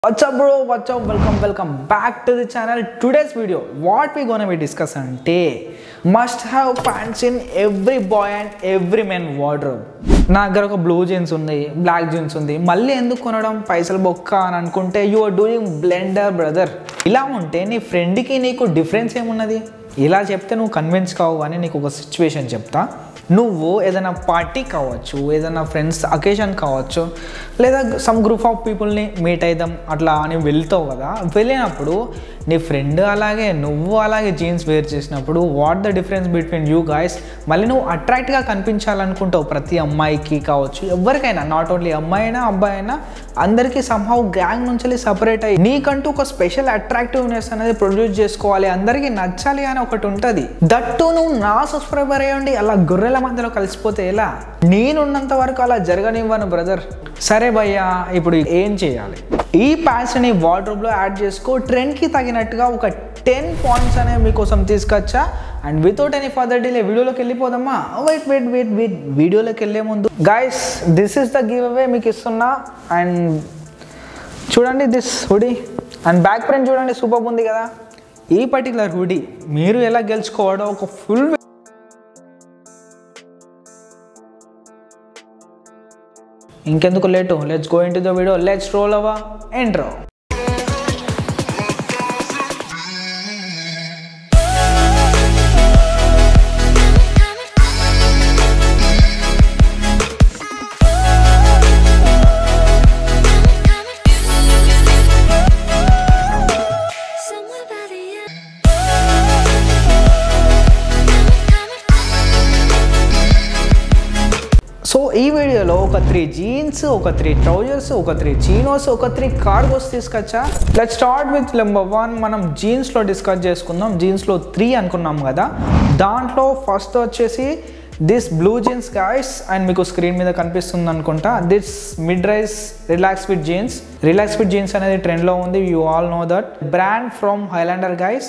What's up bro? What's up? Welcome, welcome back to the channel. Today's video, what we gonna be discussing అంటే must have pants in every boy and every men wardrobe నా దగ్గర ఒక blue jeans ఉంది black jeans ఉంది మళ్ళీ ఎందుకు కొనడం పైసలు బొక్క అని అనుకుంటే you are doing blunder brother ఇలా ఉంటే నీ ఫ్రెండ్కి నీకు డిఫరెన్స్ ఏమున్నది ఇలా చెప్తే నువ్వు కన్విన్స్ కావు అని నీకు ఒక సిచ్యువేషన్ చెప్తా నువ్వు ఏదైనా పార్టీ కావచ్చు ఏదైనా ఫ్రెండ్స్ అకేషన్ కావచ్చు లేదా సమ్ గ్రూప్ ఆఫ్ పీపుల్ని మీట్ అయిదాం అట్లా అని వెళ్తావు కదా వెళ్ళినప్పుడు నీ ఫ్రెండ్ అలాగే నువ్వు అలాగే జీన్స్ వేర్ చేసినప్పుడు what the difference between you guys మళ్ళీ నువ్వు అట్రాక్ట్గా కనిపించాలనుకుంటావు ప్రతి అమ్మాయికి కావచ్చు ఎవరికైనా నాట్ ఓన్లీ అమ్మాయి అయినా అబ్బాయి అయినా అందరికీ సంహౌ గ్యాంగ్ నుంచి సపరేట్ అయ్యి నీకంటూ ఒక స్పెషల్ అట్రాక్టివ్నెస్ అనేది ప్రొడ్యూస్ చేసుకోవాలి అందరికీ నచ్చాలి అని ఒకటి ఉంటుంది దట్టు నువ్వు నా సబ్స్క్రైబర్ అయ్యండి అలా గొర్రెల మధ్యలో కలిసిపోతే ఎలా నేనున్నంత వరకు అలా జరగనివ్వను బ్రదర్ సరే భయ్యా ఇప్పుడు ఏం చేయాలి ఈ ప్యాంట్స్ని వార్డ్రోబ్లో యాడ్ చేసుకో ట్రెండ్కి తగినట్టుగా ఒక టెన్ పాయింట్స్ అనేవి మీకోసం తీసుకొచ్చా and without any further delay వీడియోలోకి వెళ్ళిపోదామా వెయిట్ వెయిట్ వెయిట్ వెయిట్ వీడియోలోకి వెళ్ళే ముందు guys this is the giveaway మీకు ఇస్తున్నా అండ్ చూడండి this hoodie and back print చూడండి సూపర్ ఉంది కదా ఈ పర్టికులర్ హుడీ మీరు ఎలా గెలుచుకోవడం ఒక ఫుల్ ఇంకెందుకు late let's go into the video let's roll our intro Somewhere by the end. So ఈ వీడియోలో ఒక త్రీ జీన్స్ ఒక త్రీ ట్రౌజర్స్ ఒక త్రీ చీనోస్ ఒక త్రీ కార్గోస్ తీసుకొచ్చా let start with number one మనం జీన్స్లో డిస్కస్ చేసుకుందాం జీన్స్లో త్రీ అనుకున్నాం కదా దాంట్లో ఫస్ట్ వచ్చేసి this blue jeans guys and మీకు స్క్రీన్ మీద కనిపిస్తుంది అనుకుంటా this mid rise relax fit jeans relax fit jeans అనేది ట్రెండ్లో ఉంది you all know that brand from Highlander guys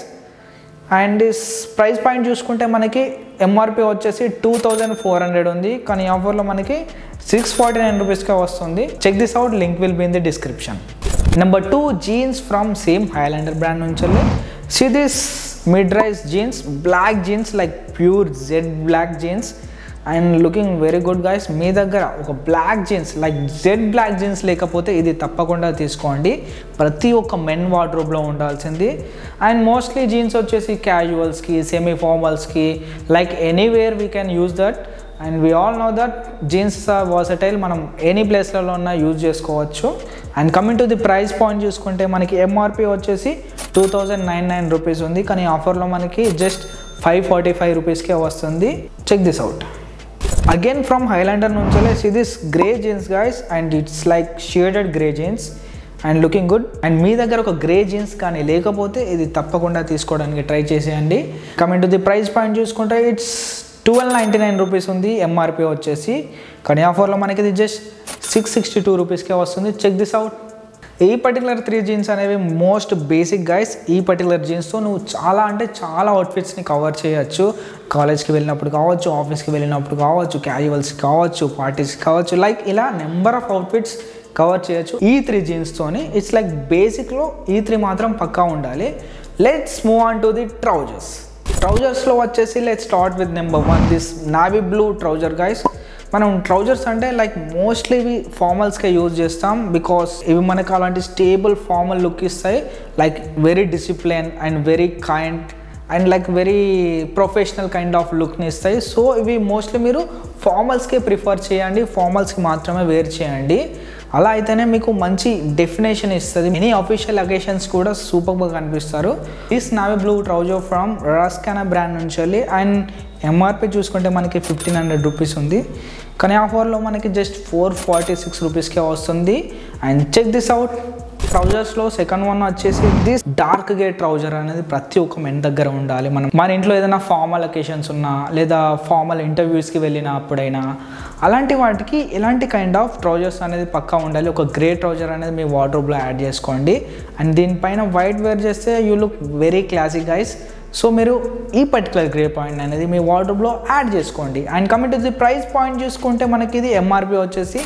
and this price point చూసుకుంటే మనకి ఎంఆర్పి వచ్చేసి టూ థౌజండ్ ఫోర్ హండ్రెడ్ ఉంది కానీ ఆఫర్లో మనకి సిక్స్ ఫార్టీ నైన్ రూపీస్కే వస్తుంది check this out link will be in the description number two jeans from same Highlander brand నుంచి see this mid rise jeans black jeans like pure jet black jeans and looking very good guys మీ దగ్గర ఒక black jeans like jet black jeans లేకపోతే ఇది తప్పకుండా తీసుకోండి ప్రతి ఒక్క మెన్ వార్డ్రోబ్లో ఉండాల్సింది అండ్ మోస్ట్లీ జీన్స్ వచ్చేసి క్యాజువల్స్కి సెమీ ఫార్మల్స్కి like anywhere we can use that and we all know that jeans are versatile మనం ఎనీ ప్లేస్లలో ఉన్న యూజ్ చేసుకోవచ్చు and coming to the price point చూసుకుంటే మనకి ఎంఆర్పి వచ్చేసి two thousand nine nine rupees ఉంది కానీ ఆఫర్లో మనకి జస్ట్ ఫైవ్ ఫార్టీ ఫైవ్ రూపీస్కే వస్తుంది check this out again from Highlander నుంచి see this grey jeans guys and it's like shaded grey jeans and looking good and మీ దగ్గర ఒక గ్రే జీన్స్ కానీ లేకపోతే ఇది తప్పకుండా తీసుకోవడానికి ట్రై చేసేయండి coming to the price point చూసుకుంటే it's twelve ninety nine rupees ఉంది ఎంఆర్పి వచ్చేసి కానీ ఆఫర్లో మనకి ఇది జస్ట్ సిక్స్ సిక్స్టీ టూ రూపీస్కే వస్తుంది చెక్ దిస్ అవుట్ ఈ పర్టికులర్ త్రీ జీన్స్ అనేవి మోస్ట్ బేసిక్ గైస్ ఈ పర్టికులర్ జీన్స్తో నువ్వు చాలా అంటే చాలా అవుట్ఫిట్స్ని కవర్ చేయొచ్చు కాలేజ్కి వెళ్ళినప్పుడు కావచ్చు ఆఫీస్కి వెళ్ళినప్పుడు కావచ్చు క్యాజువల్స్కి కావచ్చు పార్టీస్కి కావచ్చు లైక్ ఇలా నెంబర్ ఆఫ్ అవుట్ఫిట్స్ కవర్ చేయొచ్చు ఈ త్రీ జీన్స్తోని ఇట్స్ లైక్ బేసిక్లో ఈ త్రీ మాత్రం పక్కా ఉండాలి let's move on to the trousers ట్రౌజర్స్లో వచ్చేసి let start with number one this navy blue trouser guys మనం ట్రౌజర్స్ అంటే లైక్ మోస్ట్లీ ఇవి ఫార్మల్స్కే యూజ్ చేస్తాం బికాస్ ఇవి మనకు అలాంటి స్టేబుల్ ఫార్మల్ లుక్ ఇస్తాయి like very discipline and very kind and like very professional kind of లుక్ని ఇస్తాయి సో ఇవి మోస్ట్లీ మీరు ఫార్మల్స్కే ప్రిఫర్ చేయండి ఫార్మల్స్కి మాత్రమే వేర్ చేయండి అలా అయితేనే మీకు మంచి డెఫినేషన్ ఇస్తుంది ఎనీ అఫీషియల్ అకేషన్స్ కూడా సూపర్గా కనిపిస్తారు this navy blue trouser from రస్కానా బ్రాండ్ నుంచి వెళ్ళి అండ్ ఎంఆర్పి చూసుకుంటే మనకి ఫిఫ్టీన్ హండ్రెడ్ రూపీస్ ఉంది కానీ ఆఫర్లో మనకి జస్ట్ ఫోర్ ఫార్టీ సిక్స్ రూపీస్కే వస్తుంది అండ్ చెక్ దిస్ అవుట్ ట్రౌజర్స్లో సెకండ్ వన్ వచ్చేసి దిస్ డార్క్ గేట్ ట్రౌజర్ అనేది ప్రతి ఒక్క మెన్ దగ్గర ఉండాలి మనం మన ఇంట్లో ఏదైనా ఫార్మల్ అకేషన్స్ ఉన్నా లేదా ఫార్మల్ ఇంటర్వ్యూస్కి వెళ్ళినప్పుడైనా అలాంటి వాటికి ఇలాంటి కైండ్ ఆఫ్ ట్రౌజర్స్ అనేది పక్కా ఉండాలి ఒక గ్రే ట్రౌజర్ అనేది మీ వార్డ్రోబ్లో యాడ్ చేసుకోండి అండ్ దీనిపైన వైట్ వేర్ చేస్తే you look very classic guys so మీరు ఈ పర్టికులర్ గ్రే పాయింట్ అనేది మీ వార్డ్రోబ్లో యాడ్ చేసుకోండి and coming to the price point చూసుకుంటే మనకి ఇది ఎంఆర్పి వచ్చేసి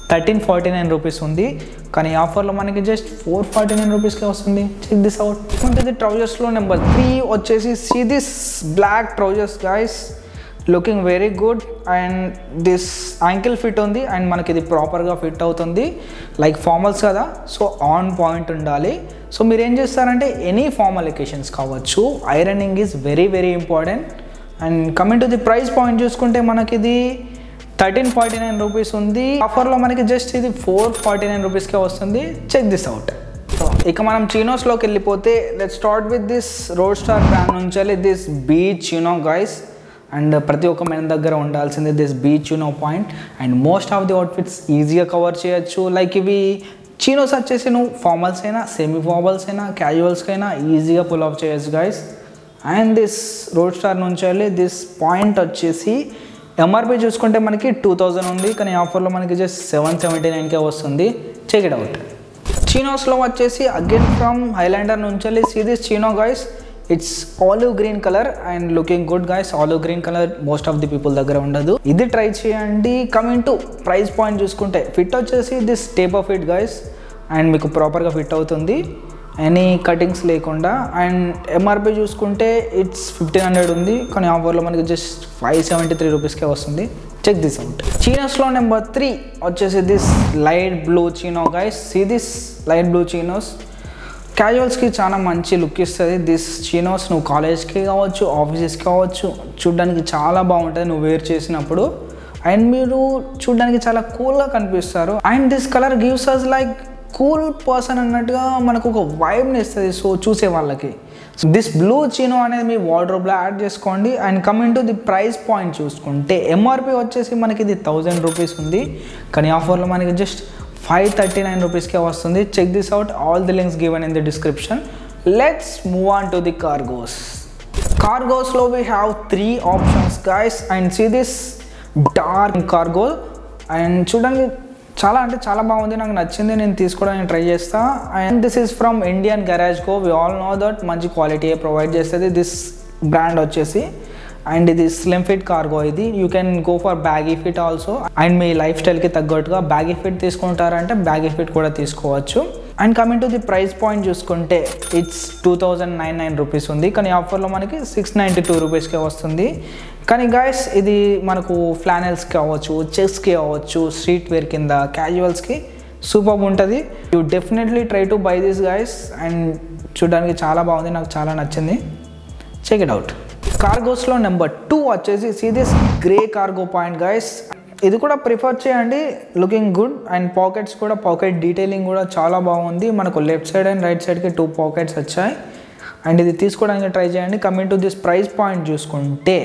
థర్టీన్ ఫార్టీ నైన్ రూపీస్ ఉంది కానీ ఈ ఆఫర్లో మనకి జస్ట్ ఫోర్ ఫార్టీ నైన్ రూపీస్కే వస్తుంది చెక్ దిస్ అవుట్ ఉంటుంది ట్రౌజర్స్లో నెంబర్ త్రీ వచ్చేసి see this black trousers guys looking very good and this ankle fit ఉంది అండ్ మనకి ఇది ప్రాపర్గా ఫిట్ అవుతుంది లైక్ ఫార్మల్స్ కదా సో ఆన్ పాయింట్ ఉండాలి సో మీరు ఏం చేస్తారంటే ఎనీ ఫార్మల్ ఎకేషన్స్ కావచ్చు ironing is very very important and coming to the price point చూసుకుంటే మనకి ఇది థర్టీన్ ఫార్టీ నైన్ రూపీస్ ఉంది ఆఫర్లో మనకి జస్ట్ ఇది ఫోర్ ఫార్టీ నైన్ రూపీస్కే వస్తుంది చెక్ దిస్ అవుట్ ఇక మనం చీనోస్లోకి వెళ్ళిపోతే let start with this Roadster brand నుంచి వెళ్ళి this beige chino guys and ప్రతి ఒక్క మెన్ దగ్గర ఉండాల్సింది this beige chino point and most of the outfits ఈజీగా కవర్ చేయొచ్చు లైక్ ఇవి చీనోస్ వచ్చేసి నువ్వు ఫార్మల్స్ అయినా సెమీ ఫార్మల్స్ అయినా క్యాజువల్స్కి అయినా ఈజీగా పుల్ ఆఫ్ చేయొచ్చు guys and this Roadster నుంచి వెళ్ళి దిస్ పాయింట్ వచ్చేసి ఎంఆర్పి చూసుకుంటే మనకి టూ థౌజండ్ ఉంది కానీ ఆఫర్లో మనకి జస్ట్ సెవెన్ సెవెంటీ నైన్కే వస్తుంది చెక్ ఇట్ అవుట్ చీనోస్లో వచ్చేసి అగైన్ ఫ్రమ్ హైలాండర్ నుంచి వెళ్ళి see this chino guys it's olive green colour and looking good guys olive green colour most of the people దగ్గర ఉండదు ఇది ట్రై చేయండి కమింగ్ టు ప్రైస్ పాయింట్ చూసుకుంటే fit వచ్చేసి this type of fit guys and మీకు ప్రాపర్గా fit అవుతుంది any cuttings లేకుండా అండ్ ఎంఆర్పి చూసుకుంటే ఇట్స్ ఫిఫ్టీన్ హండ్రెడ్ ఉంది కానీ ఆఫర్లో మనకి జస్ట్ ఫైవ్ సెవెంటీ త్రీ రూపీస్కే వస్తుంది చెక్ దిస్ అవుట్ చీనోస్లో నెంబర్ త్రీ వచ్చేసి this light blue chino guys see this light blue chinos క్యాజువల్స్కి చాలా మంచి లుక్ ఇస్తుంది దిస్ చీనోస్ నువ్వు కాలేజ్కి కావచ్చు ఆఫీసెస్కి కావచ్చు చూడ్డానికి చాలా బాగుంటుంది నువ్వు వేర్ చేసినప్పుడు అండ్ మీరు చూడ్డానికి చాలా కూల్గా కనిపిస్తారు and this colour gives us like cool person అన్నట్టుగా మనకు ఒక వైబ్ని ఇస్తుంది సో చూసే వాళ్ళకి దిస్ బ్లూ చీనో అనేది మీ వార్డ్రోబ్లో యాడ్ చేసుకోండి and coming to the price point చూసుకుంటే ఎంఆర్పి వచ్చేసి మనకి ఇది థౌజండ్ రూపీస్ ఉంది కానీ ఆఫర్లో మనకి జస్ట్ ఫైవ్ థర్టీ నైన్ రూపీస్కే వస్తుంది check this out all the links given in the description let's move on to the cargos కార్గోస్లో we have three options guys and see this dark cargo and చూడండి చాలా అంటే చాలా బాగుంది నాకు నచ్చింది నేను తీసుకోవడానికి ట్రై చేస్తా and this is from Indian Garage Co we all know that మంచి క్వాలిటీ ప్రొవైడ్ చేస్తుంది దిస్ బ్రాండ్ వచ్చేసి అండ్ ఇది స్లిమ్ ఫిట్ కార్గో ఇది you can go for baggy fit also and మీ లైఫ్ స్టైల్కి తగ్గట్టుగా బ్యాగీ ఫిట్ తీసుకుంటారంటే బ్యాగీ ఫిట్ కూడా తీసుకోవచ్చు and coming to the price point చూసుకుంటే it's two thousand nine nine rupees ఉంది కానీ ఆఫర్లో మనకి సిక్స్ నైంటీ టూ రూపీస్కే వస్తుంది కానీ గాయస్ ఇది మనకు ఫ్లానెల్స్కి అవ్వచ్చు చెస్కి అవ్వచ్చు స్ట్రీట్ వేర్ కింద క్యాజువల్స్కి సూపర్ ఉంటుంది you definitely try to buy this guys and చూడడానికి చాలా బాగుంది నాకు చాలా నచ్చింది చెక్ ఇట్ అవుట్ కార్గోస్లో నెంబర్ టూ వచ్చేసి see this grey cargo point guys ఇది కూడా ప్రిఫర్ చేయండి లుకింగ్ గుడ్ అండ్ పాకెట్స్ కూడా పాకెట్ డీటెయిలింగ్ కూడా చాలా బాగుంది మనకు లెఫ్ట్ సైడ్ అండ్ రైట్ సైడ్కి టూ పాకెట్స్ వచ్చాయి అండ్ ఇది తీసుకోవడానికి ట్రై చేయండి coming to this price point చూసుకుంటే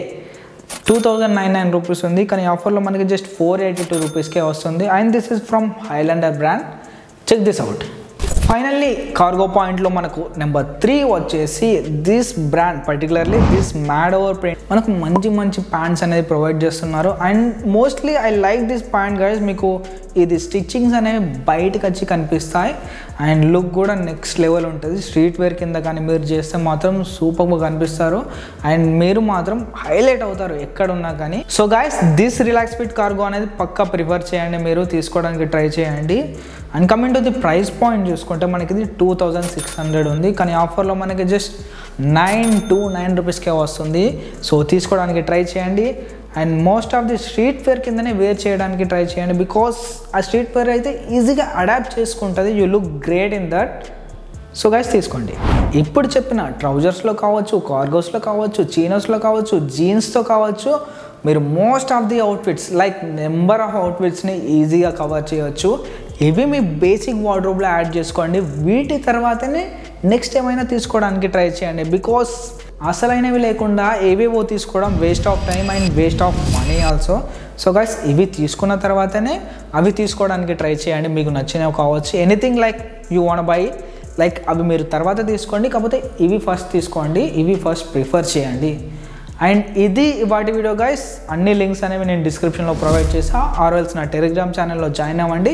two thousand nine nine rupees ఉంది కానీ ఆఫర్లో మనకి జస్ట్ ఫోర్ ఎయిటీ టూ రూపీస్కే వస్తుంది and this is from Highlander brand check this out finally cargo పాయింట్లో మనకు నెంబర్ త్రీ వచ్చేసి this brand particularly this Mad Over Print మనకు మంచి మంచి ప్యాంట్స్ అనేది ప్రొవైడ్ చేస్తున్నారు and mostly I like this pant guys మీకు ఇది స్టిచ్చింగ్స్ అనేవి బయటకు వచ్చి కనిపిస్తాయి అండ్ లుక్ కూడా నెక్స్ట్ లెవెల్ ఉంటుంది స్ట్రీట్ వేర్ కింద కానీ మీరు చేస్తే మాత్రం సూపర్గా కనిపిస్తారు అండ్ మీరు మాత్రం హైలైట్ అవుతారు ఎక్కడున్నా కానీ so guys this relax fit cargo అనేది పక్కా ప్రిఫర్ చేయండి మీరు తీసుకోవడానికి ట్రై చేయండి and coming to the price point చూసుకుంటే మనకి ఇది టూ థౌజండ్ సిక్స్ హండ్రెడ్ ఉంది కానీ ఆఫర్లో మనకి జస్ట్ నైన్ టూ నైన్ రూపీస్కే వస్తుంది సో తీసుకోవడానికి ట్రై చేయండి and most of the street wear కిందనే వేర్ చేయడానికి ట్రై చేయండి బికాస్ ఆ స్ట్రీట్ ఫేర్ అయితే ఈజీగా అడాప్ట్ చేసుకుంటుంది you look great in that so guys తీసుకోండి ఇప్పుడు చెప్పిన ట్రౌజర్స్లో కావచ్చు కార్గోస్లో కావచ్చు చీనోస్లో కావచ్చు జీన్స్తో కావచ్చు మీరు most of the outfits like number of అవుట్ఫిట్స్ని ఈజీగా కవర్ చేయొచ్చు ఇవి మీ బేసిక్ వార్డ్రోబ్లో యాడ్ చేసుకోండి వీటి తర్వాతనే నెక్స్ట్ ఏమైనా తీసుకోవడానికి ట్రై చేయండి బికాస్ అసలైనవి లేకుండా ఏవేవో తీసుకోవడం waste of time and waste of money also so guys ఇవి తీసుకున్న తర్వాతనే అవి తీసుకోవడానికి ట్రై చేయండి మీకు నచ్చినవి కావచ్చు anything like you want buy like అవి మీరు తర్వాత తీసుకోండి కాకపోతే ఇవి ఫస్ట్ తీసుకోండి ఇవి ఫస్ట్ ప్రిఫర్ చేయండి అండ్ ఇది వాటి వీడియో గైస్ అన్ని లింక్స్ అనేవి నేను డిస్క్రిప్షన్లో ప్రొవైడ్ చేసా ఆర్ఎల్స్ నా టెలిగ్రామ్ ఛానల్లో జాయిన్ అవ్వండి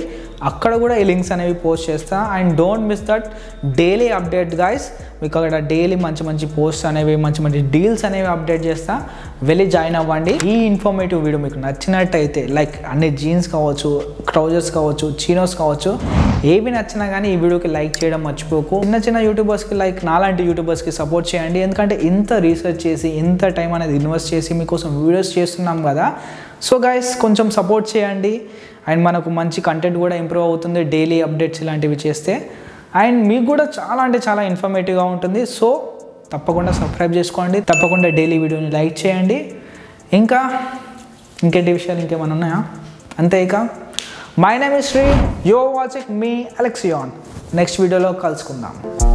అక్కడ కూడా ఈ లింక్స్ అనేవి పోస్ట్ చేస్తా and don't miss that daily update guys మీకు అక్కడ డైలీ మంచి మంచి పోస్ట్ అనేవి మంచి మంచి డీల్స్ అనేవి అప్డేట్ చేస్తా వెళ్ళి జాయిన్ అవ్వండి ఈ ఇన్ఫర్మేటివ్ వీడియో మీకు నచ్చినట్టయితే లైక్ అన్ని జీన్స్ కావచ్చు ట్రౌజర్స్ కావచ్చు చీనోస్ కావచ్చు ఏవి నచ్చినా కానీ ఈ వీడియోకి లైక్ చేయడం మర్చిపోకు చిన్న చిన్న యూట్యూబర్స్కి లైక్ నాలాంటి యూట్యూబర్స్కి సపోర్ట్ చేయండి ఎందుకంటే ఇంత రీసెర్చ్ చేసి ఇంత టైం అనేది ఇన్వెస్ట్ చేసి మీకోసం వీడియోస్ చేస్తున్నాం కదా సో గైస్ కొంచెం సపోర్ట్ చేయండి అండ్ మనకు మంచి కంటెంట్ కూడా ఇంప్రూవ్ అవుతుంది డైలీ అప్డేట్స్ ఇలాంటివి చేస్తే అండ్ మీకు కూడా చాలా అంటే చాలా ఇన్ఫర్మేటివ్గా ఉంటుంది సో తప్పకుండా సబ్స్క్రైబ్ చేసుకోండి తప్పకుండా డైలీ వీడియోని లైక్ చేయండి ఇంకా ఇంకేంటి విషయాలు ఇంకేమైనా ఉన్నాయా అంతే ఇక మై నేమ్ ఇస్ శ్రీ యో వాచింగ్ మీ అలెక్సియాన్ నెక్స్ట్ వీడియోలో కలుసుకుందాం